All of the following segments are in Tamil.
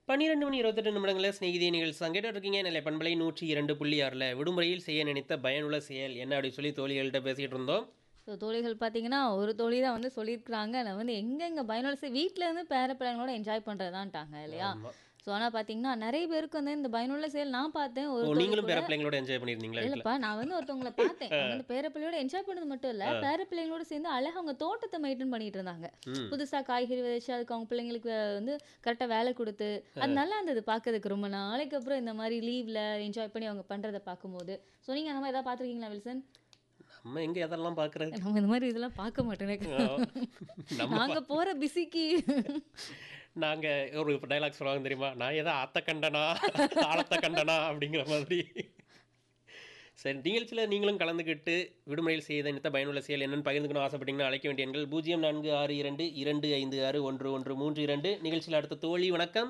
பன்னிரெண்டு மணி இருபத்தெட்டு நிமிடங்களில் ஸ்நேகிதி நிகழ்ச்சி கேட்டு இருக்கீங்க நிலை பண்பலை நூற்றி இரண்டு புள்ளி ஆறில் விடுமுறையில் செய்ய நினைத்த பயனுள்ள செயல் என்ன அப்படின்னு சொல்லி தோழிகள்கிட்ட பேசிகிட்டு இருந்தோம் ஸோ தோழிகள் பார்த்தீங்கன்னா ஒரு தோழி தான் வந்து சொல்லியிருக்கிறாங்க நான் வந்து எங்கெங்க பயனுள்ள வீட்டில் இருந்து பேர பிள்ளைங்களோட என்ஜாய் பண்ணுறதான்ட்டாங்க இல்லையா ஆமா. ஸோ ஆனால் பார்த்தீங்கன்னா நிறைய பேருக்கு வந்து இந்த பயனுள்ள செயல் நான் பார்த்தேன் ஒரு ஓ தோழி நீங்களும் கூட- பேர பிள்ளைங்களோட என்ஜாய் பண்ணியிருந்தீங்களா வீட்டில் இல்லப்பா நான் வந்து ஒருத்தவங்கள பார்த்தேன் அவங்க வந்து பேர பிள்ளையோட என்ஜாய் பண்ணது மட்டும் இல்ல பேர பிள்ளைங்களோட சேர்ந்து அழகா அவங்க தோட்டத்தை மெயின்டைன் பண்ணிட்டு இருந்தாங்க ம் புதுசா காய்கறி விதைச்சு அதுக்கு அவங்க பிள்ளைங்களுக்கு வந்து கரெக்டா வேலை கொடுத்து அது நல்லா இருந்தது பார்க்கறதுக்கு ரொம்ப நாளைக்கு அப்புறம் இந்த மாதிரி லீவ்ல என்ஜாய் பண்ணி அவங்க பண்றதை பார்க்கும்போது ஸோ நீங்க அந்த மாதிரி ஏதாவது பார்த்துருக்கீங்களா வில்சன் நம்ம எங்கே எதெல்லாம் பார்க்குறது நம்ம இந்த மாதிரி இதெல்லாம் பார்க்க மாட்டோம் எனக்கு நம்ம நாங்க போற பிஸிக்கு நாங்கள் ஒரு டைலாக் சொல்லுவாங்க தெரியுமா நான் எதை ஆத்த கண்டனா ஆழத்த கண்டனா அப்படிங்கிற மாதிரி சரி நிகழ்ச்சியில் நீங்களும் கலந்துக்கிட்டு விடுமுறையில் செய்த நித்த பயனுள்ள செயல் என்னன்னு பகிர்ந்துக்கணும் ஆசைப்பட்டீங்கன்னா அழைக்க வேண்டிய எண்கள் பூஜ்ஜியம் நான்கு ஆறு இரண்டு இரண்டு ஐந்து ஆறு ஒன்று ஒன்று மூன்று இரண்டு நிகழ்ச்சியில் அடுத்த தோழி வணக்கம்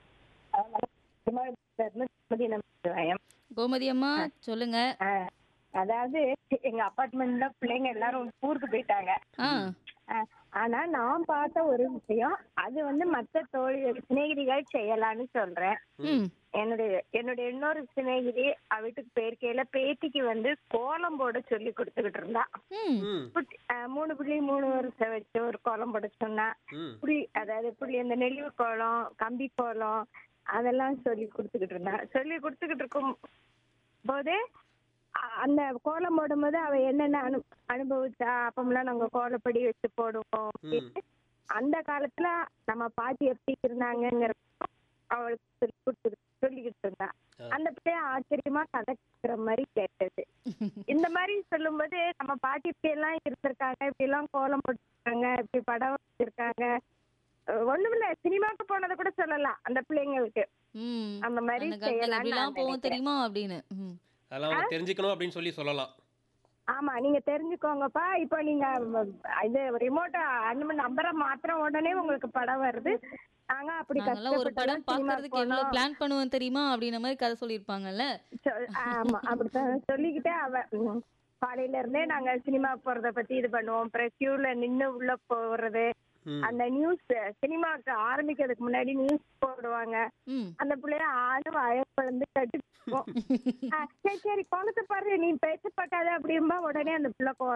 கோமதி அம்மா சொல்லுங்க ஆஹ் அதாவது எங்க அபார்ட்மெண்ட்ல பிள்ளைங்க எல்லாரும் ஊருக்கு போயிட்டாங்க ஆ ஆஹ் ஆனா நான் பார்த்த ஒரு விஷயம் அது வந்து மத்த தோழி சிநேகிதிகள் செய்யலாம்னு சொல்றேன் ம் என்னுடைய என்னுடைய இன்னொரு சிநேகிதி அவ வீட்டுக்கு போயிருக்கையில பேத்திக்கு வந்து கோலம் போட சொல்லி கொடுத்துக்கிட்டு இருந்தா ம் ம் குட்டி- ஆஹ் மூணு புள்ளி மூணு வருஷம் வச்சு ஒரு கோலம் போட சொன்னா ம் புளி அதாவது புளி அந்த நெளிவு கோலம் கம்பி கோலம் அதெல்லாம் சொல்லி கொடுத்துக்கிட்டு இருந்தா சொல்லி கொடுத்துக்கிட்டு இருக்கும் போதே அ- அந்த கோலம் போடும்போது அவ என்னென்ன அனு அனுபவிச்சா அப்பமெல்லாம் நாங்க கோலப்படி வச்சு போடுவோம் அப்படின்னு. அந்த காலத்துல நம்ம பாட்டி எப்படி இருந்தாங்கிற அவளுக்கு சொல்லி கொடுத்து சொல்லிக்கிட்டு இருந்தா அந்த பிள்ளைய ஆச்சரியமா கதைக்கிற மாதிரி கேட்டது இந்த மாதிரி சொல்லும்போது நம்ம பாட்டி இப்படி எல்லாம் இருந்திருக்காங்க இப்படி எல்லாம் கோலம் போட்டிருக்காங்க இப்படி படம் வச்சிருக்காங்க அஹ் ஒண்ணுமில்ல சினிமாக்கு போனதை கூட சொல்லலாம் அந்த பிள்ளைங்களுக்கு ம் அந்த மாதிரி அந்த காலத்துல செய்யலாம்னு எப்படிலாம் நான் போவோம் நினைக்கிறேன். தெரியுமா அப்படின்னு ம் அதெல்லாம் அவங்க தெரிஞ்சுக்கணும் அப்படின்னு சொல்லி சொல்லலாம் ஆமா நீங்க தெரிஞ்சுக்கோங்கப்பா இப்போ நீங்க ம், இது ரிமோட் அனுமதி நம்பரை மாத்திரம் உடனே உங்களுக்கு படம் வருது நாங்க அப்படி நாங்கெல்லாம் ஒரு படம் கஷ்டப்பட்டு பார்க்கறதுக்கு எவ்வளவு பிளான் பண்ணுவோம் தெரியுமா அப்படின்ற மாதிரி கதை சொல்லியிருப்பாங்கல்ல ஆமா அப்படித்தான் சொல்லிக்கிட்டே அவ ம், காலையில இருந்தே நாங்க சினிமா போறத பத்தி இது பண்ணுவோம் அப்புறம் கியூல நின்னு உள்ள போறது ம். அந்த நியூஸ் சினிமாக்கு ஆரம்பிக்கிறதுக்கு முன்னாடி நியூஸ் போடுவாங்க ம் அந்த பிள்ளைய ஆணு அழகுழந்து கட்டு சரி சரி குளத்தை பாரு நீ பேசப்பட்டாத அப்படிம்பா உடனே அந்த பிள்ளை